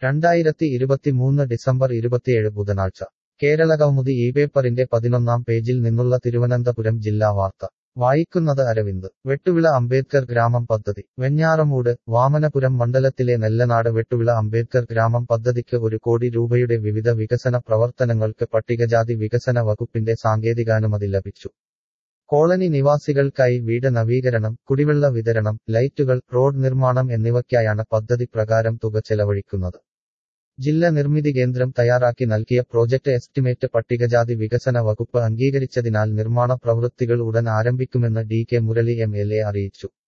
രണ്ടായിരത്തി ഇരുപത്തിമൂന്ന് ഡിസംബർ ഇരുപത്തിയേഴ് ബുധനാഴ്ച കേരളകൗമുദി ഈ പേപ്പറിന്റെ പതിനൊന്നാം പേജിൽ നിന്നുള്ള തിരുവനന്തപുരം ജില്ലാ വാർത്ത വായിക്കുന്നത് അരവിന്ദ് വെട്ടുവിള അംബേദ്കർ ഗ്രാമം പദ്ധതി വെഞ്ഞാറമൂട് വാമനപുരം മണ്ഡലത്തിലെ നെല്ലനാട് വെട്ടുവിള അംബേദ്കർ ഗ്രാമം പദ്ധതിക്ക് ഒരു കോടി രൂപയുടെ വിവിധ വികസന പ്രവർത്തനങ്ങൾക്ക് പട്ടികജാതി വികസന വകുപ്പിന്റെ സാങ്കേതികാനുമതി ലഭിച്ചു കോളനി നിവാസികൾക്കായി വീട് നവീകരണം കുടിവെള്ള വിതരണം ലൈറ്റുകൾ റോഡ് നിർമ്മാണം എന്നിവയ്ക്കായാണ് പദ്ധതി പ്രകാരം തുക ചെലവഴിക്കുന്നത് ജില്ലാ നിർമ്മിതി കേന്ദ്രം തയ്യാറാക്കി നൽകിയ പ്രോജക്ട് എസ്റ്റിമേറ്റ് പട്ടികജാതി വികസന വകുപ്പ് അംഗീകരിച്ചതിനാൽ നിർമ്മാണ പ്രവൃത്തികൾ ഉടൻ ആരംഭിക്കുമെന്ന് D K Murali M L A അറിയിച്ചു